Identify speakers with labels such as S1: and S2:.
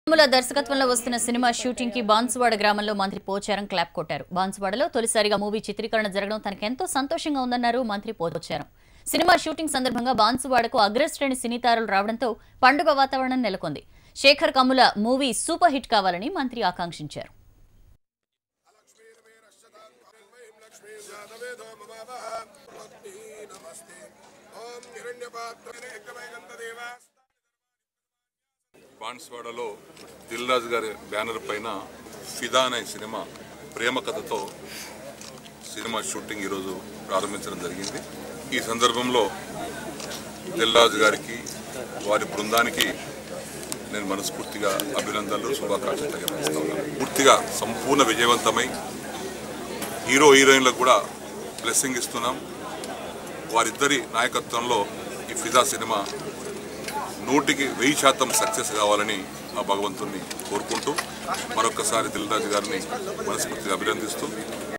S1: ముల దర్శకత్వంలో వస్తున్న cinema shooting కి బాన్సువాడ గ్రామంలో మంత్రి పోచారం క్లాప్ కొట్టారు బాన్సువాడలో తొలిసారిగా మూవీ చిత్రీకరణ జరగడం తనకెంతో సంతోషంగా ఉందన్నారు మంత్రి పోచారం సినిమా షూటింగ్ సందర్భంగా బాన్సువాడకు అగ్రశ్రేణి సినీతారులు రావడంతో పండుగ వాతావరణం నెలకొంది Shekhar Kammula movie super hit కావాలని మంత్రి ఆకాంక్షించారు
S2: బాన్స్వాడలో దిల్ రాజు గారి బ్యానర్ పైన ఫిదా అనే సినిమా ప్రేమ కథతో సినిమా షూటింగ్ ఈరోజు ప్రారంభించడం జరిగింది ఈ సందర్భంలో దిల్ రాజు గారికి వారి బృందానికి నేను మనస్ఫూర్తిగా అభినందనలు శుభాకాంక్షలు తెలియజేస్తా ఉన్నాను పూర్తిగా సంపూర్ణ విజయవంతమై హీరో హీరోయిన్లకు కూడా బ్లెస్సింగ్ ఇస్తున్నాం వారిద్దరి నాయకత్వంలో ఈ ఫిదా సినిమా నూటికి వెయ్యి శాతం సక్సెస్ కావాలని ఆ భగవంతుణ్ణి కోరుకుంటూ మరొకసారి దిల్రాజు గారిని మనస్ఫూర్తిగా అభినందిస్తూ